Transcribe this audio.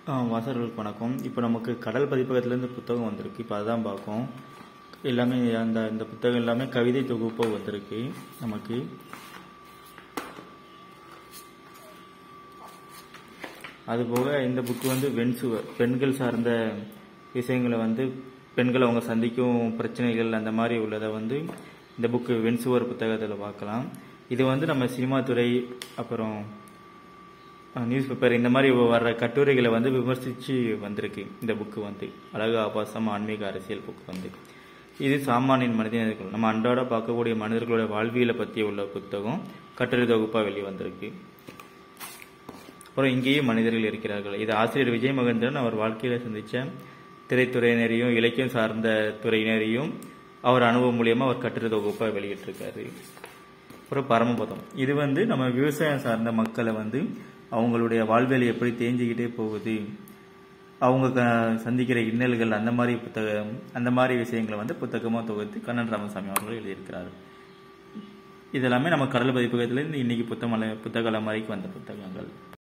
ஆ, வாசகர்களுக்கு வணக்கம் இப்போ நமக்கு கடல் பதிப்பகத்துலேருந்து புத்தகம் வந்திருக்கு இப்போ அதுதான் பார்க்கோம் எல்லாமே அந்த இந்த புத்தகம் எல்லாமே கவிதை தொகுப்பு வந்திருக்கு நமக்கு அதுபோக இந்த புக்கு வந்து வெண்சுவர் பெண்கள் சார்ந்த விஷயங்களை வந்து பெண்கள் அவங்க சந்திக்கும் பிரச்சனைகள் அந்த மாதிரி உள்ளதை வந்து இந்த புக்கு வெண்சுவர் புத்தகத்தில் பார்க்கலாம் இது வந்து நம்ம சினிமா துறை அப்புறம் நியூஸ் பேப்பர் இந்த மாதிரி வர்ற கட்டுரைகளை வந்து விமர்சித்து வந்திருக்கு இந்த புக்கு வந்து அழகு ஆபாசம் ஆன்மீக அரசியல் புக்கு வந்து இது சாமானியன் மனிதர்கள் நம்ம அன்றாட பார்க்கக்கூடிய மனிதர்களோட வாழ்வியலை பற்றி உள்ள புத்தகம் கட்டுரை தொகுப்பாக வெளியே வந்திருக்கு அப்புறம் இங்கேயே மனிதர்கள் இருக்கிறார்கள் இது ஆசிரியர் விஜய் மகேந்திரன் அவர் வாழ்க்கையில சந்திச்ச திரைத்துறையினரையும் இலக்கியம் சார்ந்த துறையினரையும் அவர் அனுபவம் மூலியமா அவர் கட்டுரை தொகுப்பா வெளியிட்டிருக்காரு அப்புறம் பரமபதம் இது வந்து நம்ம விவசாயம் சார்ந்த மக்களை வந்து அவங்களுடைய வாழ்வியல் எப்படி தேஞ்சிக்கிட்டே போகுது அவங்க க- சந்திக்கிற இன்னல்கள் அந்த மாதிரி புத்தகம் அந்த மாதிரி விஷயங்களை வந்து புத்தகமாக தொகுத்து கண்ணன் ராமசாமி அவர்கள் எழுதியிருக்கிறார் இதெல்லாமே நம்ம கடல் பதிப்பகத்திலேருந்து இன்னைக்கு புத்தகம் புத்தக அலமாரிக்கு வந்த புத்தகங்கள்